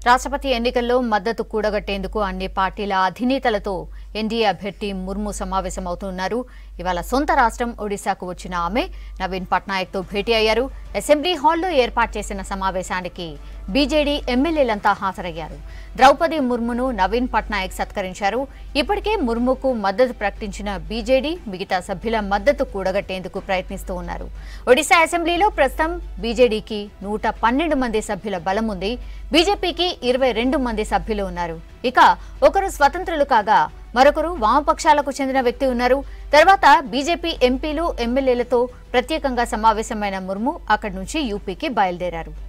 రాష్ట్రపతి ఎన్నికల్లో మద్దతు కూడగట్టేందుకు అన్ని పార్టీల అధినేతలతో ఎన్డీఏ అభ్యర్థి ముర్ము సమావేశమవుతున్నారు ఇవాళ సొంత రాష్ట్రం ఒడిశాకు వచ్చిన ఆమె నవీన్ పట్నాయక్ తో భేటీ అయ్యారు అసెంబ్లీ హాల్లో ఏర్పాటు చేసిన సమావేశానికి బీజేడీ ఎమ్మెల్యేలంతా హాజరయ్యారు ద్రౌపది ముర్మును నవీన్ పట్నాయక్ సత్కరించారు ఇప్పటికే ముర్ముకు మద్దతు ప్రకటించిన బీజేడీ మిగతా సభ్యుల మద్దతు కూడగట్టేందుకు ప్రయత్నిస్తూ ఉన్నారు ఒడిశా అసెంబ్లీలో ప్రస్తుతం బీజేడీకి నూట పన్నెండు మంది సభ్యుల బలం ఉంది బీజేపీకి ఇరవై రెండు మంది సభ్యులు ఉన్నారు ఇక ఒకరు స్వతంత్రులు కాగా మరొకరు వామపక్షాలకు చెందిన వ్యక్తి ఉన్నారు తర్వాత బీజేపీ ఎంపీలు ఎమ్మెల్యేలతో ప్రత్యేకంగా సమావేశమైన ముర్ము అక్కడి నుంచి యూపీకి బయలుదేరారు